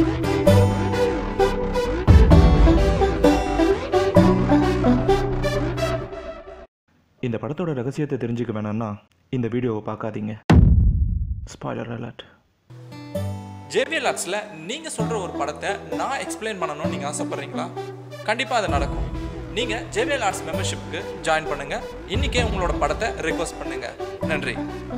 இந்த படத்தோட ரகசியத்தை தெரிஞ்சுக்க வேணும்னா இந்த வீடியோவை பார்க்காதீங்க ஸ்பாய்லர் அலர்ட் ஜேவிஎல் ஆர்ட்ஸில் நீங்கள் சொல்கிற ஒரு படத்தை நான் எக்ஸ்பிளைன் பண்ணணும்னு நீங்கள் ஆசைப்பட்றீங்களா கண்டிப்பாக அது நடக்கும் நீங்கள் ஜேவிஎல் ஆர்ட்ஸ் மெம்பர்ஷிப்புக்கு ஜாயின் பண்ணுங்கள் இன்றைக்கே உங்களோட படத்தை ரிக்வஸ்ட் பண்ணுங்கள் நன்றி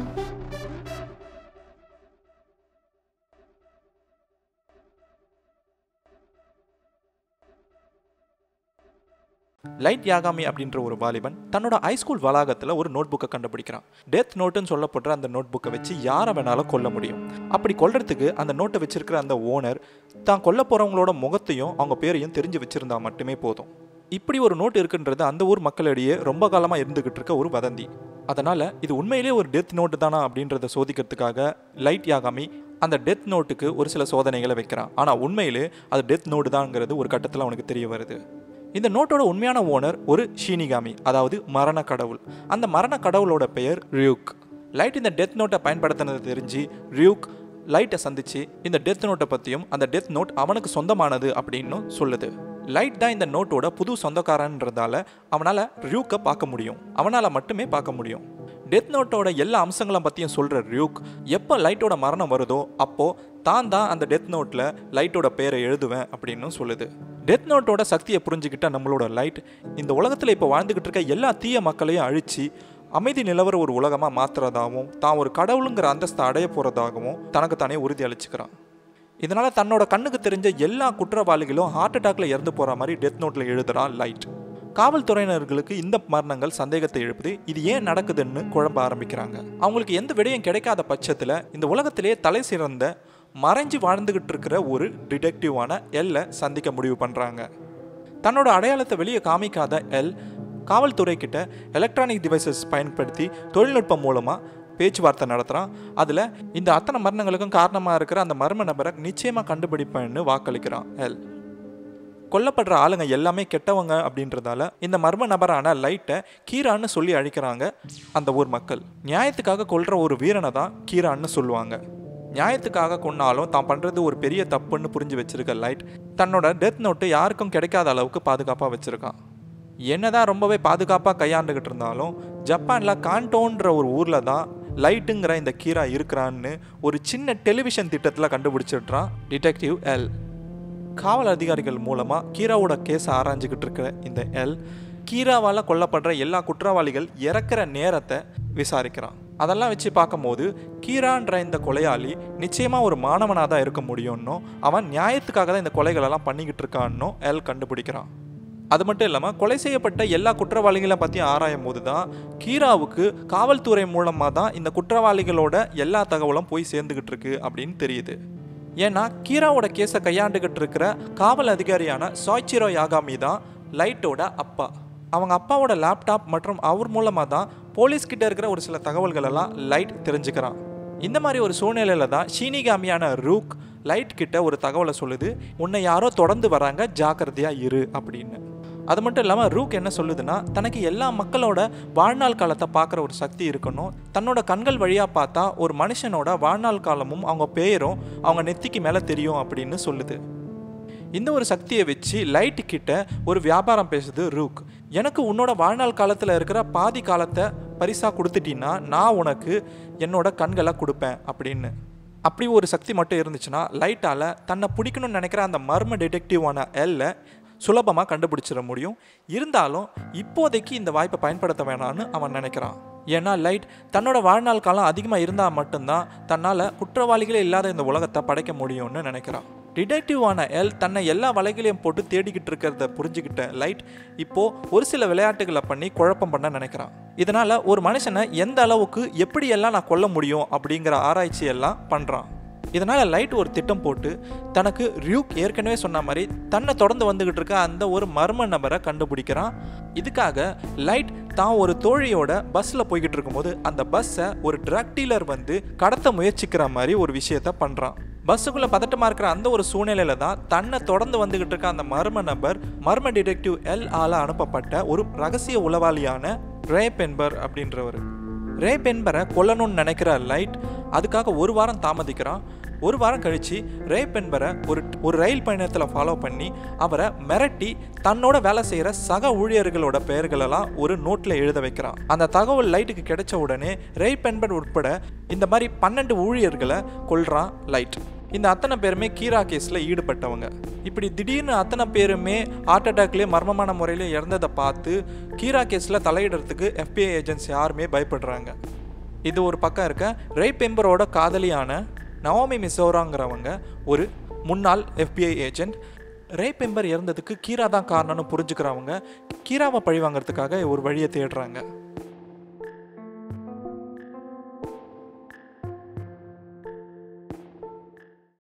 லைட் யாகாமி அப்படின்ற ஒரு வாலிபன் தன்னோட ஹைஸ்கூல் வளாகத்தில் ஒரு நோட் புக்கை கண்டுபிடிக்கிறான் டெத் நோட்டுன்னு சொல்லப்படுற அந்த நோட் புக்கை வச்சு யாரை வேணாலும் கொல்ல முடியும் அப்படி கொல்றதுக்கு அந்த நோட்டை வச்சிருக்கிற அந்த ஓனர் தான் கொல்ல போகிறவங்களோட முகத்தையும் அவங்க பேரையும் தெரிஞ்சு வச்சிருந்தா மட்டுமே போதும் இப்படி ஒரு நோட் இருக்குன்றது அந்த ஊர் மக்களிடையே ரொம்ப காலமாக இருந்துகிட்டு இருக்க ஒரு வதந்தி அதனால இது உண்மையிலேயே ஒரு டெத் நோட்டு தானா அப்படின்றத சோதிக்கிறதுக்காக லைட் யாகாமி அந்த டெத் நோட்டுக்கு ஒரு சில சோதனைகளை வைக்கிறான் ஆனால் உண்மையிலே அது டெத் நோட்டு தான்ங்கிறது ஒரு கட்டத்தில் அவனுக்கு தெரிய வருது இந்த நோட்டோட உண்மையான ஓனர் ஒரு ஷீனிகாமி அதாவது மரண கடவுள் அந்த மரண கடவுளோட பெயர் ரியூக் லைட் இந்த டெத் நோட்டை பயன்படுத்தினது தெரிஞ்சு ரியூக் லைட்டை சந்திச்சு இந்த டெத் நோட்டை பற்றியும் அந்த டெத் நோட் அவனுக்கு சொந்தமானது அப்படின்னு சொல்லுது லைட் தான் இந்த நோட்டோட புது சொந்தக்காரன்றதால அவனால் ரியூக்கை பார்க்க முடியும் அவனால் மட்டுமே பார்க்க முடியும் டெத் நோட்டோட எல்லா அம்சங்களை பற்றியும் சொல்கிற ரியூக் எப்போ லைட்டோட மரணம் வருதோ அப்போது தான் தான் அந்த டெத் நோட்டில் லைட்டோட பேரை எழுதுவேன் அப்படின்னு சொல்லுது டெத் நோட்டோட சக்தியை புரிஞ்சுக்கிட்ட நம்மளோட லைட் இந்த உலகத்தில் இப்போ வாழ்ந்துக்கிட்டு இருக்க எல்லா தீய மக்களையும் அழிச்சு அமைதி நிலவர ஒரு உலகமாக மாற்றுறதாகவும் தான் ஒரு கடவுளுங்கிற அந்தஸ்தை அடைய போகிறதாகவும் தனக்கு தானே உறுதி அளிச்சுக்கிறான் இதனால் தன்னோட கண்ணுக்கு தெரிஞ்ச எல்லா குற்றவாளிகளும் ஹார்ட் அட்டாக்ல இறந்து போகிற மாதிரி டெத் நோட்டில் எழுதுறான் லைட் காவல்துறையினர்களுக்கு இந்த மரணங்கள் சந்தேகத்தை எழுப்புது இது ஏன் நடக்குதுன்னு குழம்ப ஆரம்பிக்கிறாங்க அவங்களுக்கு எந்த விடயம் கிடைக்காத பட்சத்தில் இந்த உலகத்திலேயே தலை சிறந்த மறைஞ்சு வாழ்ந்துகிட்டு இருக்கிற ஒரு டிடெக்டிவான எல்லை சந்திக்க முடிவு பண்ணுறாங்க தன்னோட அடையாளத்தை வெளியே காமிக்காத எல் காவல்துறை கிட்ட எலக்ட்ரானிக் டிவைசஸ் பயன்படுத்தி தொழில்நுட்பம் மூலமாக பேச்சுவார்த்தை நடத்துகிறான் அதில் இந்த அத்தனை மரணங்களுக்கும் காரணமாக இருக்கிற அந்த மர்ம நபரை நிச்சயமாக கண்டுபிடிப்பேன்னு வாக்களிக்கிறான் எல் கொல்லப்படுற ஆளுங்க எல்லாமே கெட்டவங்க அப்படின்றதால இந்த மர்ம நபரான லைட்டை கீரான்னு சொல்லி அழிக்கிறாங்க அந்த ஊர் மக்கள் நியாயத்துக்காக கொல்ற ஒரு வீரனை தான் கீரான்னு சொல்லுவாங்க நியாயத்துக்காக கொன்னாலும் தான் பண்ணுறது ஒரு பெரிய தப்புன்னு புரிஞ்சு வச்சிருக்க லைட் தன்னோட டெத் நோட்டு யாருக்கும் கிடைக்காத அளவுக்கு பாதுகாப்பாக வச்சுருக்கான் என்னதான் ரொம்பவே பாதுகாப்பாக கையாண்டுகிட்டு இருந்தாலும் ஜப்பானில் கான்டோன்ற ஒரு ஊரில் தான் லைட்டுங்கிற இந்த கீரா இருக்கிறான்னு ஒரு சின்ன டெலிவிஷன் திட்டத்தில் கண்டுபிடிச்சிடுறான் டிடெக்டிவ் எல் காவல் அதிகாரிகள் மூலமாக கீராவோட கேஸை ஆராய்ஞ்சிக்கிட்டு இருக்கிற இந்த எல் கீராவால் கொல்லப்படுற எல்லா குற்றவாளிகள் இறக்குற நேரத்தை விசாரிக்கிறான் அதெல்லாம் வச்சு பார்க்கும்போது கீரான்ற இந்த கொலையாளி நிச்சயமாக ஒரு மாணவனாக தான் இருக்க முடியும்னோ அவன் நியாயத்துக்காக தான் இந்த கொலைகளெல்லாம் பண்ணிக்கிட்டு இருக்கான்னோ எல் கண்டுபிடிக்கிறான் அது மட்டும் இல்லாமல் கொலை செய்யப்பட்ட எல்லா குற்றவாளிகளை பற்றி ஆராயும் போது தான் கீராவுக்கு காவல்துறை மூலமாக தான் இந்த குற்றவாளிகளோட எல்லா தகவலும் போய் சேர்ந்துக்கிட்டு இருக்கு அப்படின்னு தெரியுது ஏன்னா கீராவோட கேஸை கையாண்டுகிட்டு இருக்கிற காவல் அதிகாரியான சாய்ச்சிரோ யாகாமி தான் லைட்டோட அப்பா அவங்க அப்பாவோட லேப்டாப் மற்றும் அவர் மூலமாக தான் போலீஸ் கிட்ட இருக்கிற ஒரு சில தகவல்கள் எல்லாம் லைட் தெரிஞ்சுக்கிறான் இந்த மாதிரி ஒரு சூழ்நிலையில தான் ஷீனிகாமியான ரூக் லைட் கிட்ட ஒரு தகவலை சொல்லுது உன்னை யாரோ தொடர்ந்து வராங்க ஜாக்கிரதையா இரு அப்படின்னு அது மட்டும் இல்லாமல் ரூக் என்ன சொல்லுதுன்னா தனக்கு எல்லா மக்களோட வாழ்நாள் காலத்தை பார்க்குற ஒரு சக்தி இருக்கணும் தன்னோட கண்கள் வழியாக பார்த்தா ஒரு மனுஷனோட வாழ்நாள் காலமும் அவங்க பெயரும் அவங்க நெத்திக்கு மேலே தெரியும் அப்படின்னு சொல்லுது இந்த ஒரு சக்தியை வச்சு லைட்டு கிட்ட ஒரு வியாபாரம் பேசுது ரூக் எனக்கு உன்னோட வாழ்நாள் காலத்தில் இருக்கிற பாதி காலத்தை பரிசாக கொடுத்துட்டீன்னா நான் உனக்கு என்னோட கண்களை கொடுப்பேன் அப்படின்னு அப்படி ஒரு சக்தி மட்டும் இருந்துச்சுன்னா லைட்டால் தன்னை பிடிக்கணும்னு நினைக்கிற அந்த மர்ம டிடெக்டிவான எல்ல சுலபமாக கண்டுபிடிச்சிட முடியும் இருந்தாலும் இப்போதைக்கு இந்த வாய்ப்பை பயன்படுத்த வேணாம்னு அவன் நினைக்கிறான் ஏன்னா லைட் தன்னோட வாழ்நாள் காலம் அதிகமாக இருந்தால் மட்டும்தான் தன்னால் குற்றவாளிகளே இல்லாத இந்த உலகத்தை படைக்க முடியும்னு நினைக்கிறான் டிடெக்டிவான எல் தன்னை எல்லா வலைகளையும் போட்டு தேடிக்கிட்டு இருக்கிறத புரிஞ்சுக்கிட்ட லைட் இப்போ ஒரு சில விளையாட்டுகளை பண்ணி குழப்பம் பண்ண நினைக்கிறான் இதனால ஒரு மனுஷனை எந்த அளவுக்கு எப்படியெல்லாம் நான் கொல்ல முடியும் அப்படிங்கிற ஆராய்ச்சி எல்லாம் பண்ணுறான் இதனால் லைட் ஒரு திட்டம் போட்டு தனக்கு ரியூக் ஏற்கனவே சொன்ன மாதிரி தன்னை தொடர்ந்து வந்துகிட்டு இருக்க அந்த ஒரு மர்ம நபரை கண்டுபிடிக்கிறான் இதுக்காக லைட் தான் ஒரு தோழியோட பஸ்ஸில் போய்கிட்டு இருக்கும்போது அந்த பஸ்ஸை ஒரு ட்ரக் டீலர் வந்து கடத்த முயற்சிக்கிற மாதிரி ஒரு விஷயத்த பண்ணுறான் பஸ்ஸுக்குள்ளே பதட்டமாக இருக்கிற அந்த ஒரு சூழ்நிலையில தான் தன்னை தொடர்ந்து வந்துகிட்டு இருக்க அந்த மர்ம நபர் மர்ம டிடெக்டிவ் எல் ஆல அனுப்பப்பட்ட ஒரு ரகசிய உளவாளியான ரே பென்பர் அப்படின்றவர் ரே பென்பரை கொல்லணும்னு நினைக்கிற லைட் அதுக்காக ஒரு வாரம் தாமதிக்கிறான் ஒரு வாரம் கழிச்சு ரேப் என்பரை ஒரு ஒரு ரயில் பயணத்தில் ஃபாலோ பண்ணி அவரை மிரட்டி தன்னோட வேலை செய்கிற சக ஊழியர்களோட பெயர்களெல்லாம் ஒரு நோட்டில் எழுத வைக்கிறான் அந்த தகவல் லைட்டுக்கு கிடைச்ச உடனே ரேப் என்பர் உட்பட இந்த மாதிரி பன்னெண்டு ஊழியர்களை கொல்றான் லைட் இந்த அத்தனை பேருமே கீரா கேஸில் ஈடுபட்டவங்க இப்படி திடீர்னு அத்தனை பேருமே ஹார்ட் அட்டாக்லேயே மர்மமான முறையில் இறந்ததை பார்த்து கீரா கேஸில் தலையிடுறதுக்கு எஃபிஐ ஏஜென்ட்ஸ் யாருமே பயப்படுறாங்க இது ஒரு பக்கம் இருக்க ரேப் எம்பரோட காதலியான நவாமி மிசோராங்கிறவங்க ஒரு முன்னாள் எஃபிஐ ஏஜென்ட் ரேப் எம்பர் இறந்ததுக்கு கீரா தான் காரணம்னு புரிஞ்சுக்கிறவங்க கீராவை பழி வாங்குறதுக்காக ஒரு வழியை தேடுறாங்க